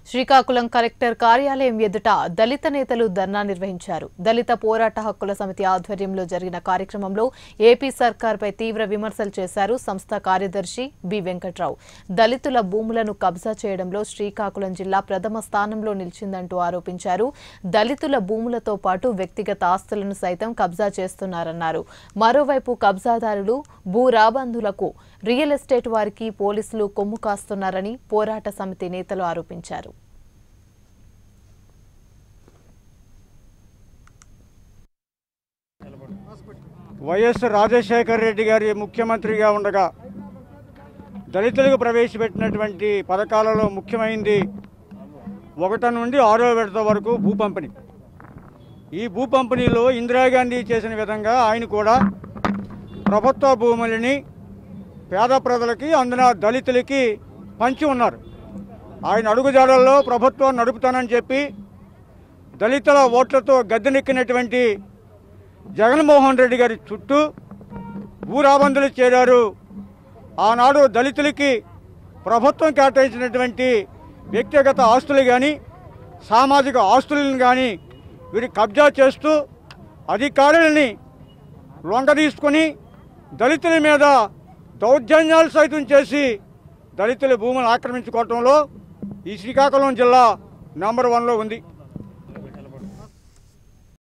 Srikakulam collector కార్యాలయం ఎదుట దళిత నేతలు ధర్నా నిర్వహించారు దళిత పోరాట హక్కుల సమితి ఆధ్వర్యంలో జరిగిన కార్యక్రమంలో ఏపీ సర్కార్పై తీవ్ర విమర్శలు చేశారు సంస్థ కార్యదర్శి బి వెంకట్రావు దళితుల భూములను కబ్జా చేయడంలో శ్రీకాకుళం జిల్లా ప్రథమ స్థానంలో నిలిచిందంటూ ఆరోపించారు దళితుల భూములతో పాటు వ్యక్తిగత ఆస్తులను సైతం కబ్జా చేస్తున్నారన్నారు మరోవైపు కబ్జాదారులు భూ రాబందులకు రియల్ ఎస్టేట్ వారికి పోలీసులు కొమ్ము కాస్తున్నారని పోరాట సమితి నేతలు ఆరోపించారు వైఎస్ రాజశేఖర రెడ్డి గారి ముఖ్యమంత్రిగా ఉండగా దళితులకు ప్రవేశపెట్టినటువంటి పథకాలలో ముఖ్యమైనది ఒకటి నుండి ఆరో విడత వరకు భూ పంపిణీ ఈ భూ పంపిణీలో ఇందిరాగాంధీ చేసిన విధంగా ఆయన కూడా ప్రభుత్వ భూములని పేద ప్రజలకి అందున దళితులకి పంచి ఉన్నారు ఆయన అడుగుజాడల్లో ప్రభుత్వం నడుపుతానని చెప్పి దళితుల ఓట్లతో గద్దెనెక్కినటువంటి జగన్మోహన్ రెడ్డి గారి చుట్టూ భూరాబందులు చేరారు ఆనాడు దళితులకి ప్రభుత్వం కేటాయించినటువంటి వ్యక్తిగత ఆస్తులు కానీ సామాజిక ఆస్తులను కానీ వీరు కబ్జా చేస్తూ అధికారులని లొంగ తీసుకొని దళితుల మీద దౌర్జన్యాలు సైతం చేసి దళితుల భూములు ఆక్రమించుకోవటంలో ఈ శ్రీకాకుళం జిల్లా నంబర్ వన్లో ఉంది